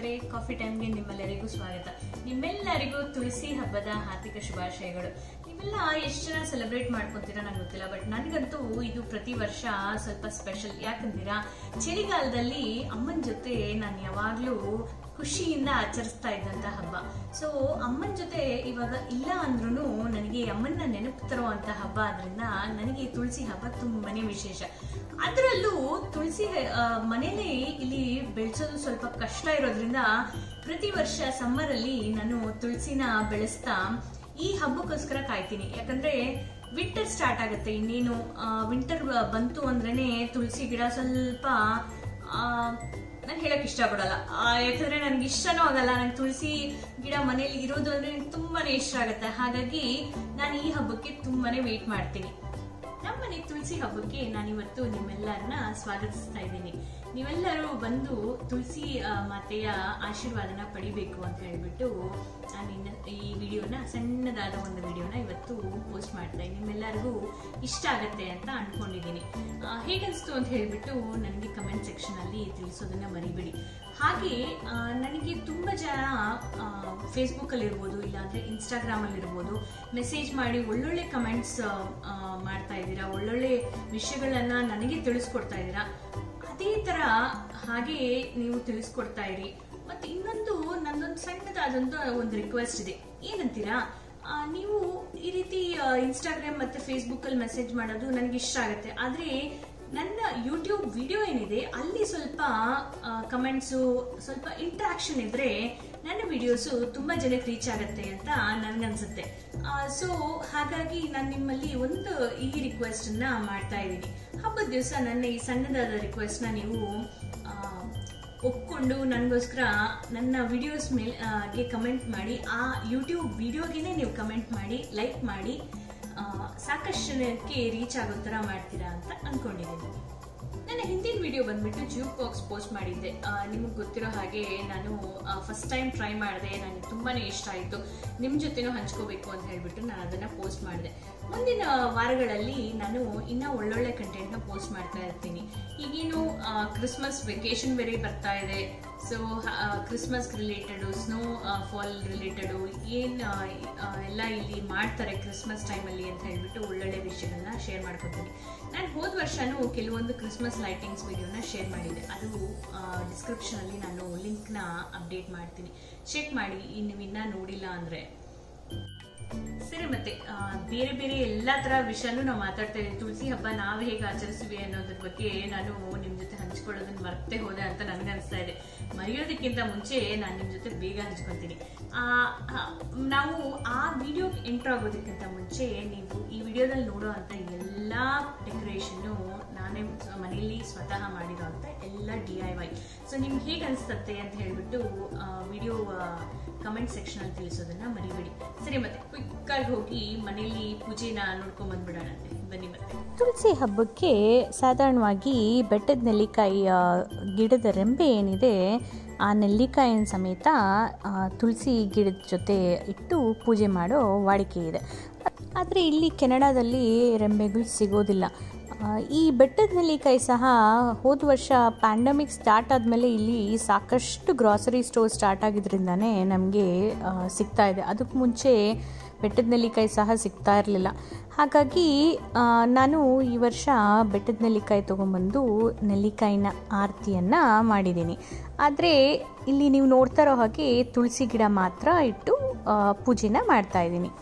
ಸ್ನೇಹಿತರೆ ಕಾಫಿ ಟೈಮ್ಗೆ ನಿಮ್ಮೆಲ್ಲರಿಗೂ ಸ್ವಾಗತ ನಿಮ್ಮೆಲ್ಲರಿಗೂ ತುಳಸಿ ಹಬ್ಬದ ಹಾರ್ದಿಕ ಶುಭಾಶಯಗಳು ನೀವೆಲ್ಲ ಎಷ್ಟು ಜನ ಸೆಲೆಬ್ರೇಟ್ ಮಾಡ್ಕೊತೀರಾ ನಂಗೆ ಗೊತ್ತಿಲ್ಲ ಬಟ್ ನನಗಂತೂ ಇದು ಪ್ರತಿ ವರ್ಷ ಸ್ವಲ್ಪ ಸ್ಪೆಷಲ್ ಯಾಕಂತೀರಾ ಚಳಿಗಾಲದಲ್ಲಿ ಅಮ್ಮನ ಜೊತೆ ನಾನು ಯಾವಾಗಲೂ ಖುಷಿಯಿಂದ ಆಚರಿಸ್ತಾ ಇದ್ದಂತ ಹಬ್ಬ ಸೊ ಅಮ್ಮನ ಜೊತೆ ಇವಾಗ ಇಲ್ಲ ಅಂದ್ರೂ ನನಗೆ ಅಮ್ಮನ ನೆನಪು ತರುವಂತ ಹಬ್ಬ ಆದ್ರಿಂದ ನನಗೆ ತುಳಸಿ ಹಬ್ಬ ತುಂಬಾನೇ ವಿಶೇಷ ಅದರಲ್ಲೂ ತುಳಸಿ ಆ, ಮನೇಲಿ ಇಲ್ಲಿ ಬೆಳೆಸೋದು ಸ್ವಲ್ಪ ಕಷ್ಟ ಇರೋದ್ರಿಂದ ಪ್ರತಿ ವರ್ಷ ಸಮ್ಮರ್ ಅಲ್ಲಿ ನಾನು ತುಳಸಿನ ಬೆಳೆಸ್ತಾ ಈ ಹಬ್ಬಕ್ಕೋಸ್ಕರ ಕಾಯ್ತೀನಿ ಯಾಕಂದ್ರೆ ವಿಂಟರ್ ಸ್ಟಾರ್ಟ್ ಆಗುತ್ತೆ ಇನ್ನೇನು ವಿಂಟರ್ ಬಂತು ಅಂದ್ರೇನೆ ತುಳಸಿ ಗಿಡ ಸ್ವಲ್ಪ ನಾನು ಹೇಳಕ್ ಇಷ್ಟಪಡಲ್ಲ ಆ, ಯಾಕಂದ್ರೆ ನನ್ಗೆ ಇಷ್ಟನೂ ಆಗಲ್ಲ ನಂಗೆ ತುಳಸಿ ಗಿಡ ಮನೇಲಿ ಇರೋದು ಅಂದ್ರೆ ನಂಗೆ ತುಂಬಾನೇ ಇಷ್ಟ ಆಗುತ್ತೆ ಹಾಗಾಗಿ ನಾನು ಈ ಹಬ್ಬಕ್ಕೆ ತುಂಬಾನೇ ವೇಟ್ ಮಾಡ್ತೀನಿ ನಮ್ಮನೆ ತುಳಸಿ ಹಬ್ಬಕ್ಕೆ ನಾನಿವತ್ತು ನಿಮ್ಮೆಲ್ಲರನ್ನ ಸ್ವಾಗತಿಸ್ತಾ ಇದ್ದೀನಿ ನೀವೆಲ್ಲರೂ ಬಂದು ತುಳಸಿ ಆ, ಮಾತೆಯ ಆಶೀರ್ವಾದನ ಪಡಿಬೇಕು ಅಂತ ಹೇಳ್ಬಿಟ್ಟು ನಾನು ಇನ್ನ ಈ ವಿಡಿಯೋನ ಸಣ್ಣದಾದ ಒಂದು ವಿಡಿಯೋನ ಇವತ್ತು ಪೋಸ್ಟ್ ಮಾಡ್ತಾ ಇದ್ದೀನಿ ನಿಮ್ಮೆಲ್ಲರಿಗೂ ಇಷ್ಟ ಆಗತ್ತೆ ಅಂತ ಅನ್ಕೊಂಡಿದ್ದೀನಿ ಆ, ಹೇಗನ್ಸ್ತು ಅಂತ ಹೇಳ್ಬಿಟ್ಟು ನನಗೆ ಕಮೆಂಟ್ ಸೆಕ್ಷನ್ ಅಲ್ಲಿ ತಿಳಿಸೋದನ್ನ ಮರಿಬೇಡಿ ಹಾಗೆ ಆ, ನನಗೆ ತುಂಬಾ ಜನ ಫೇಸ್ಬುಕ್ ಅಲ್ಲಿ ಇರ್ಬೋದು ಇಲ್ಲಾಂದ್ರೆ ಇನ್ಸ್ಟಾಗ್ರಾಮ್ ಅಲ್ಲಿ ಇರ್ಬೋದು ಮೆಸೇಜ್ ಮಾಡಿ ಒಳ್ಳೊಳ್ಳೆ ಕಮೆಂಟ್ಸ್ ಮಾಡ್ತಾ ಇದ್ದೀರಾ ಒಳ್ಳೊಳ್ಳೆ ವಿಷಯಗಳನ್ನ ನನಗೆ ತಿಳಿಸ್ಕೊಡ್ತಾ ಇದ್ದೀರಾ ಅದೇ ತರ ಹಾಗೆ ನೀವು ತಿಳಿಸ್ಕೊಡ್ತಾ ಇರಿ ಮತ್ತೆ ಇನ್ನೊಂದು ನಂದೊಂದು ಸಣ್ಣದಾದಂತ ಒಂದು ರಿಕ್ವೆಸ್ಟ್ ಇದೆ ಏನಂತೀರಾ ಆ, ನೀವು ಈ ರೀತಿ ಇನ್ಸ್ಟಾಗ್ರಾಮ್ ಮತ್ತೆ ಫೇಸ್ಬುಕ್ ಅಲ್ಲಿ ಮೆಸೇಜ್ ಮಾಡೋದು ನನಗೆ ಇಷ್ಟ ಆಗುತ್ತೆ ಆದ್ರೆ ನನ್ನ ಯೂಟ್ಯೂಬ್ ವಿಡಿಯೋ ಏನಿದೆ ಅಲ್ಲಿ ಸ್ವಲ್ಪ ಕಮೆಂಟ್ಸು ಸ್ವಲ್ಪ ಇಂಟ್ರಾಕ್ಷನ್ ಇದ್ರೆ ನನ್ನ ವಿಡಿಯೋಸು ತುಂಬಾ ಜನಕ್ಕೆ ರೀಚ್ ಆಗುತ್ತೆ ಅಂತ ನನ್ಗನ್ಸುತ್ತೆ ಸೊ ಹಾಗಾಗಿ ನಾನು ನಿಮ್ಮಲ್ಲಿ ಒಂದು ಈ ರಿಕ್ವೆಸ್ಟ್ ಅನ್ನ ಮಾಡ್ತಾ ಇದ್ದೀನಿ ಹಬ್ಬದ ದಿವಸ ನನ್ನ ಈ ಸಣ್ಣದಾದ ರಿಕ್ವೆಸ್ಟ್ ನ ನೀವು ಆ, ಒಪ್ಕೊಂಡು ನನಗೋಸ್ಕರ ನನ್ನ ವಿಡಿಯೋಸ್ ಮೇಲೆ ಆ, ಗೆ ಕಮೆಂಟ್ ಮಾಡಿ ಆ ಯೂಟ್ಯೂಬ್ ವಿಡಿಯೋಗೆನೆ ನೀವು ಕಮೆಂಟ್ ಮಾಡಿ ಲೈಕ್ ಮಾಡಿ ಆ, ಸಾಕಷ್ಟು ಜನಕ್ಕೆ ರೀಚ್ ಆಗೋ ಥರ ಮಾಡ್ತೀರಾ ಅಂತ ಅನ್ಕೊಂಡಿದ್ದೀನಿ ನನ್ನ ಹಿಂದಿನ ವಿಡಿಯೋ ಬಂದ್ಬಿಟ್ಟು ಜ್ಯೂಕ್ ಬಾಕ್ಸ್ ಪೋಸ್ಟ್ ಮಾಡಿದ್ದೆ ನಿಮಗೆ ಗೊತ್ತಿರೋ ಹಾಗೆ ನಾನು ಫಸ್ಟ್ ಟೈಮ್ ಟ್ರೈ ಮಾಡಿದೆ ನನಗೆ ತುಂಬಾನೇ ಇಷ್ಟ ಆಯಿತು ನಿಮ್ಮ ಜೊತೆನೂ ಹಂಚ್ಕೋಬೇಕು ಅಂತ ಹೇಳ್ಬಿಟ್ಟು ನಾನು ಅದನ್ನ ಪೋಸ್ಟ್ ಮಾಡಿದೆ ಮುಂದಿನ ವಾರಗಳಲ್ಲಿ ನಾನು ಇನ್ನೂ ಒಳ್ಳೊಳ್ಳೆ ಕಂಟೆಂಟ್ನ ಪೋಸ್ಟ್ ಮಾಡ್ತಾ ಇರ್ತೀನಿ ಈಗೇನು ಕ್ರಿಸ್ಮಸ್ ವೆಕೇಶನ್ ಬೇರೆ ಬರ್ತಾ ಇದೆ so Christmas related snowfall related ಏನು ಎಲ್ಲ ಇಲ್ಲಿ ಮಾಡ್ತಾರೆ ಕ್ರಿಸ್ಮಸ್ ಟೈಮಲ್ಲಿ ಅಂತ ಹೇಳ್ಬಿಟ್ಟು ಒಳ್ಳೊಳ್ಳೆ ವಿಷಯಗಳನ್ನ ಶೇರ್ ಮಾಡ್ಕೊತೀನಿ ನಾನು ಹೋದ ವರ್ಷನೂ ಕೆಲವೊಂದು ಕ್ರಿಸ್ಮಸ್ ಲೈಟಿಂಗ್ಸ್ ವಿಡಿಯೋನ ಶೇರ್ ಮಾಡಿದ್ದೆ ಅದು ಡಿಸ್ಕ್ರಿಪ್ಷನಲ್ಲಿ ನಾನು ಲಿಂಕ್ನ ಅಪ್ಡೇಟ್ ಮಾಡ್ತೀನಿ ಚೆಕ್ ಮಾಡಿ ನೀವು ಇನ್ನೂ ನೋಡಿಲ್ಲ ಅಂದರೆ ಸರಿ ಮತ್ತೆ ಆ, ಬೇರೆ ಬೇರೆ ಎಲ್ಲಾ ತರ ವಿಷಯನೂ ನಾವು ಮಾತಾಡ್ತಾ ಇದ್ದೀವಿ ತುಳಸಿ ಹಬ್ಬ ನಾವು ಹೇಗೆ ಆಚರಿಸ್ತೀವಿ ಅನ್ನೋದ್ರ ಬಗ್ಗೆ ನಾನು ನಿಮ್ ಜೊತೆ ಹಂಚ್ಕೊಳ್ಳೋದನ್ನ ಮರ್ತೇ ಹೋದೆ ಅಂತ ನನ್ಗನ್ಸ್ತಾ ಇದೆ ಮರೆಯೋದಕ್ಕಿಂತ ಮುಂಚೆ ನಾನು ನಿಮ್ ಜೊತೆ ಬೇಗ ಹಂಚ್ಕೊತೀನಿ ಆ, ಆ, ನಾವು ಆ ವಿಡಿಯೋ ಎಂಟರ್ ಆಗೋದಕ್ಕಿಂತ ಮುಂಚೆ ನೀವು ಈ ವಿಡಿಯೋದಲ್ಲಿ ನೋಡೋ ಅಂತ ಎಲ್ಲಾ ಡೆಕೋರೇಷನ್ನು ನಾನೇ ಸ- ಮನೆಯಲ್ಲಿ ಸ್ವತಃ ಮಾಡಿರೋ ಅಂತ ಎಲ್ಲ ಡಿ ಐ ವೈ ಸೊ ನಿಮ್ಗೆ ಹೇಗೆ ಅನಿಸ್ತತ್ತೆ ಅಂತ ಹೇಳ್ಬಿಟ್ಟು ವಿಡಿಯೋ ಕಮೆಂಟ್ ಸೆಕ್ಷನ್ ಅಲ್ಲಿ ತಿಳಿಸೋದನ್ನ ಮರಿಬೇಡಿ ಸರಿ ಮತ್ತೆ ಕ್ವಿಕ್ ಆಗಿ ಹೋಗಿ ಮನೆಯಲ್ಲಿ ಪೂಜೆನ ನೋಡ್ಕೊಂಡ್ ಬಂದ್ಬಿಡೋಣಂತೆ ಬನ್ನಿ ಮತ್ತೆ ತುಳಸಿ ಹಬ್ಬಕ್ಕೆ ಸಾಧಾರಣವಾಗಿ ಬೆಟ್ಟದ ನೆಲ್ಲಿಕಾಯಿ ಆ, ಗಿಡದ ರೆಂಬೆ ಏನಿದೆ ಆ ನೆಲ್ಲಿಕಾಯಿನ ಸಮೇತ ಆ, ತುಳಸಿ ಗಿಡದ ಜೊತೆ ಇಟ್ಟು ಪೂಜೆ ಮಾಡೋ ವಾಡಿಕೆ ಇದೆ ಆದರೆ ಇಲ್ಲಿ ಕೆನಡಾದಲ್ಲಿ ರೆಂಬೆಗಳು ಸಿಗೋದಿಲ್ಲ ಆ, ಈ ಬೆಟ್ಟದ ನೆಲ್ಲಿಕಾಯಿ ಸಹ ಹೋದ ವರ್ಷ ಪ್ಯಾಂಡಮಿಕ್ ಸ್ಟಾರ್ಟ್ ಆದಮೇಲೆ ಇಲ್ಲಿ ಸಾಕಷ್ಟು ಗ್ರಾಸರಿ ಸ್ಟೋರ್ ಸ್ಟಾರ್ಟ್ ಆಗಿದ್ರಿಂದಾನೇ ನಮಗೆ ಸಿಗ್ತಾ ಇದೆ ಅದಕ್ಕೆ ಮುಂಚೆ ಬೆಟ್ಟದ ನೆಲ್ಲಿಕಾಯಿ ಸಹ ಸಿಗ್ತಾ ಇರಲಿಲ್ಲ ಹಾಗಾಗಿ ಆ, ನಾನು ಈ ವರ್ಷ ಬೆಟ್ಟದ ನೆಲ್ಲಿಕಾಯಿ ತೊಗೊಂಬಂದು ನೆಲ್ಲಿಕಾಯಿನ ಆರತಿಯನ್ನು ಮಾಡಿದ್ದೀನಿ ಆದರೆ ಇಲ್ಲಿ ನೀವು ನೋಡ್ತಾ ಇರೋ ಹಾಗೆ ತುಳಸಿ ಗಿಡ ಮಾತ್ರ ಇಟ್ಟು ಆ, ಪೂಜೆನ ಮಾಡ್ತಾ ಇದ್ದೀನಿ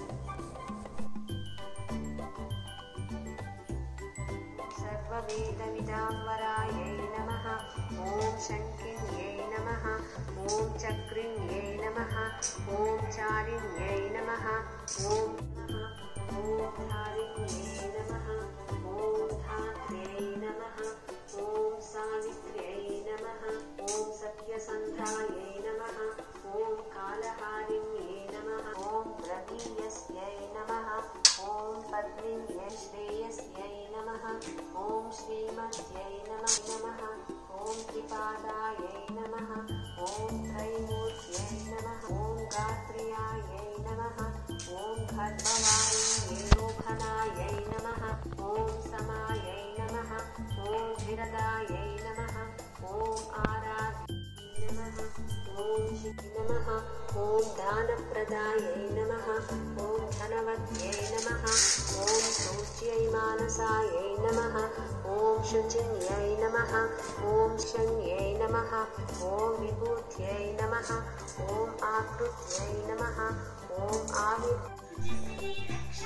सर्ववेदविदाम्बरायै नमः ॐ शङ्किन्यै नमः ॐ चक्रिण्यै नमः ॐ चारिण्यै नमः ॐ नमः ॐ धारिण्यै नमः ॐ धात्र्यै नमः ॐ सावित्र्यै नमः ॐ सत्यसन्धायै नमः ॐ कालहारिण्यै नमः ॐ ब्रवीयस्यै नमः ॐ पद्मिन्यै श्रेयस्यै नमः ॐ श्रीमत्यै नमः नमः ॐ त्रिपादायै नमः ॐ त्रैमूर्त्यै नमः ॐ गात्र्यायै नमः ॐ खड्गवारिण्यै लोभनायै नमः ॐ समायै नमः ॐ विरदायै नमः ॐ आराध्यै नमः ॐ ज्ञानप्रदायै नमः ॐ धनवत्यै नमः ॐ सूच्यै मानसायै नमः ॐ शुचिन्यै नमः ॐ शन्यै नमः ॐ विभूत्यै नमः ॐ आकृत्यै नमः ॐ आविर्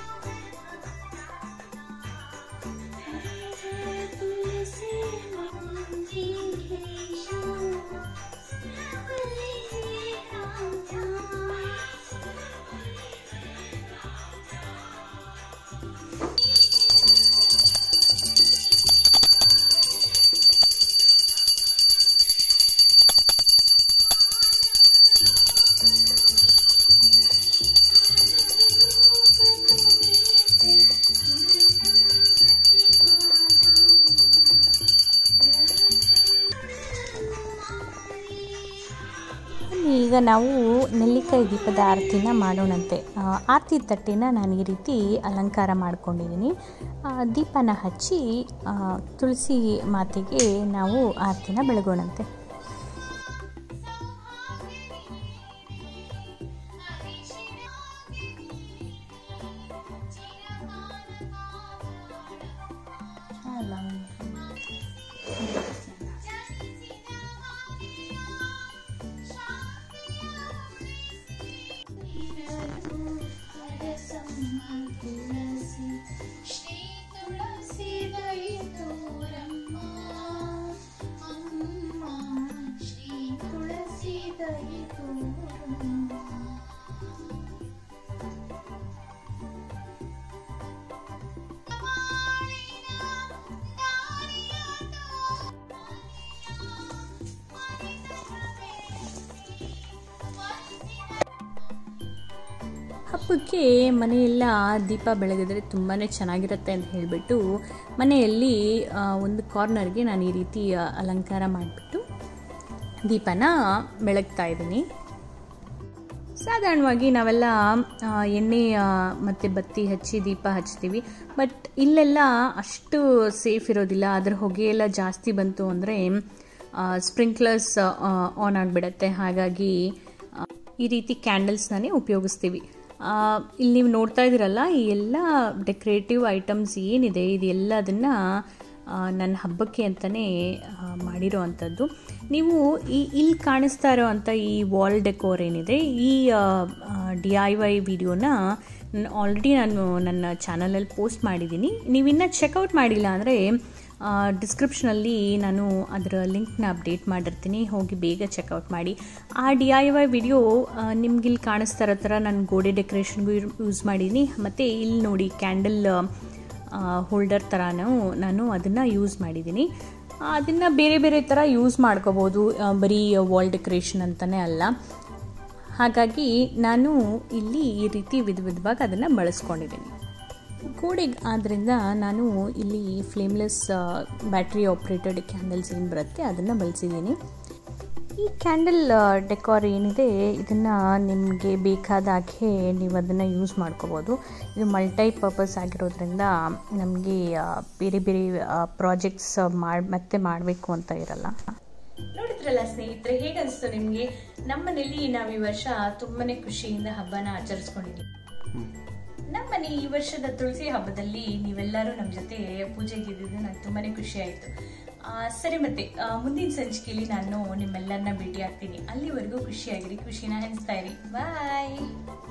ಈಗ ನಾವು ನೆಲ್ಲಿಕಾಯಿ ದೀಪದ ಆರತಿನ ಮಾಡೋಣಂತೆ ಆ, ಆರತಿ ತಟ್ಟೆನ ನಾನು ಈ ರೀತಿ ಅಲಂಕಾರ ಮಾಡ್ಕೊಂಡಿದ್ದೀನಿ ಆ, ದೀಪನ ಹಚ್ಚಿ ಆ, ತುಳಸಿ ಮಾತೆಗೆ ನಾವು ಆರತಿನ ಬೆಳಗೋಣಂತೆ ಶ್ರೀ ತುಳಸಿ ದಯಿತೋರಮ್ಮ ಅಮ್ಮ ಶ್ರೀ ತುಳಸಿ ದಯಿತೋರಮ್ಮ ಹಬ್ಬಕ್ಕೆ ಮನೆಯೆಲ್ಲ ದೀಪ ಬೆಳಗಿದ್ರೆ ತುಂಬಾ ಚೆನ್ನಾಗಿರುತ್ತೆ ಅಂತ ಹೇಳಿಬಿಟ್ಟು ಮನೆಯಲ್ಲಿ ಆ, ಒಂದು ಕಾರ್ನರ್ಗೆ ನಾನು ಈ ರೀತಿ ಆ, ಅಲಂಕಾರ ಮಾಡಿಬಿಟ್ಟು ದೀಪನ ಬೆಳಗ್ತಾ ಇದ್ದೀನಿ ಸಾಧಾರಣವಾಗಿ ನಾವೆಲ್ಲ ಆ, ಎಣ್ಣೆ ಆ, ಮತ್ತು ಬತ್ತಿ ಹಚ್ಚಿ ದೀಪ ಹಚ್ತೀವಿ ಬಟ್ ಇಲ್ಲೆಲ್ಲ ಅಷ್ಟು ಸೇಫ್ ಇರೋದಿಲ್ಲ ಅದರ ಹೊಗೆ ಎಲ್ಲ ಜಾಸ್ತಿ ಬಂತು ಅಂದರೆ ಸ್ಪ್ರಿಂಕ್ಲರ್ಸ್ ಆನ್ ಆಗಿಬಿಡತ್ತೆ ಹಾಗಾಗಿ ಆ, ಈ ರೀತಿ ಕ್ಯಾಂಡಲ್ಸ್ನೇ ಉಪಯೋಗಿಸ್ತೀವಿ ಆ, ಇಲ್ಲಿ ನೀವು ನೋಡ್ತಾ ಇದ್ದೀರಲ್ಲ ಈ ಎಲ್ಲ ಡೆಕೋರೇಟಿವ್ ಐಟಮ್ಸ್ ಏನಿದೆ ಇದೆಲ್ಲ ಅದನ್ನು ನನ್ನ ಹಬ್ಬಕ್ಕೆ ಅಂತಲೇ ಮಾಡಿರೋ ಅಂಥದ್ದು ನೀವು ಈ ಇಲ್ಲಿ ಕಾಣಿಸ್ತಾ ಇರೋ ಅಂಥ ಈ ವಾಲ್ ಡೆಕೋರ್ ಏನಿದೆ ಈ ಡಿ ಐ ವೈ ವಿಡಿಯೋನ ಆಲ್ರೆಡಿ ನಾನು ನನ್ನ ಚಾನಲಲ್ಲಿ ಪೋಸ್ಟ್ ಮಾಡಿದ್ದೀನಿ ನೀವಿನ್ನೂ ಚೆಕ್ಔಟ್ ಮಾಡಿಲ್ಲ ಅಂದರೆ ಡಿಸ್ಕ್ರಿಪ್ಷನಲ್ಲಿ ನಾನು ಅದರ ಲಿಂಕ್ನ ಅಪ್ಡೇಟ್ ಮಾಡಿರ್ತೀನಿ ಹೋಗಿ ಬೇಗ ಚೆಕ್ಔಟ್ ಮಾಡಿ ಆ ಡಿ ಐ ವೈ ವಿಡಿಯೋ ನಿಮ್ಗೆ ಇಲ್ಲಿ ಕಾಣಿಸ್ತಾ ಇರೋ ಥರ ನಾನು ಗೋಡೆ ಡೆಕೋರೇಷನ್ಗೂ ಯೂಸ್ ಮಾಡಿದ್ದೀನಿ ಮತ್ತು ಇಲ್ಲಿ ನೋಡಿ ಕ್ಯಾಂಡಲ್ ಹೋಲ್ಡರ್ ಥರನೂ ನಾನು ಅದನ್ನು ಯೂಸ್ ಮಾಡಿದ್ದೀನಿ ಅದನ್ನು ಬೇರೆ ಬೇರೆ ಥರ ಯೂಸ್ ಮಾಡ್ಕೋಬೋದು ಆ, ಬರೀ ವಾಲ್ ಡೆಕೋರೇಷನ್ ಅಂತಲೇ ಅಲ್ಲ ಹಾಗಾಗಿ ನಾನು ಇಲ್ಲಿ ಈ ರೀತಿ ವಿಧ ವಿಧವಾಗಿ ಅದನ್ನು ಬಳಸ್ಕೊಂಡಿದ್ದೀನಿ ಗೋಡೆಗೆ ಆದ್ದರಿಂದ ನಾನು ಇಲ್ಲಿ ಫ್ಲೇಮ್ಲೆಸ್ ಬ್ಯಾಟ್ರಿ ಆಪ್ರೇಟೆಡ್ ಕ್ಯಾಂಡಲ್ಸ್ ಏನು ಬರುತ್ತೆ ಅದನ್ನು ಬಳಸಿದ್ದೀನಿ ಈ ಕ್ಯಾಂಡಲ್ ಡೆಕೋರ್ ಏನಿದೆ ಇದನ್ನು ನಿಮಗೆ ಬೇಕಾದಾಗೆ ನೀವು ಅದನ್ನು ಯೂಸ್ ಮಾಡ್ಕೋಬೋದು ಇದು ಮಲ್ಟೈ ಪರ್ಪಸ್ ಆಗಿರೋದ್ರಿಂದ ನಮಗೆ ಬೇರೆ ಬೇರೆ ಪ್ರಾಜೆಕ್ಟ್ಸ್ ಮಾಡಿ ಮತ್ತೆ ಮಾಡಬೇಕು ಅಂತ ಇರಲ್ಲ ನೋಡಿದ್ರಲ್ಲ ಸ್ನೇಹಿತರೆ ಹೇಗನ್ಸ್ತು ನಿಮ್ಗೆ ನಮ್ಮನೇಲಿ ನಾವು ಈ ವರ್ಷ ತುಂಬಾನೇ ಖುಷಿಯಿಂದ ಹಬ್ಬನ ಆಚರಿಸ್ಕೊಂಡಿದ್ವಿ ನಮ್ಮನೆ ಈ ವರ್ಷದ ತುಳಸಿ ಹಬ್ಬದಲ್ಲಿ ನೀವೆಲ್ಲರೂ ನಮ್ಮ ಜೊತೆ ಪೂಜೆಗೆ ಇದ್ದಿದ್ದು ನಂಗೆ ತುಂಬಾನೇ ಖುಷಿ ಆಯ್ತು ಆ, ಸರಿ ಮತ್ತೆ ಆ, ಮುಂದಿನ ಸಂಚಿಕೆಯಲ್ಲಿ ನಾನು ನಿಮ್ಮೆಲ್ಲರನ್ನ ಭೇಟಿ ಆಗ್ತೀನಿ ಅಲ್ಲಿವರೆಗೂ ಖುಷಿಯಾಗಿರಿ ಖುಷಿನ ಹಂಚ್ತಾ ಇರಿ ಬಾಯ್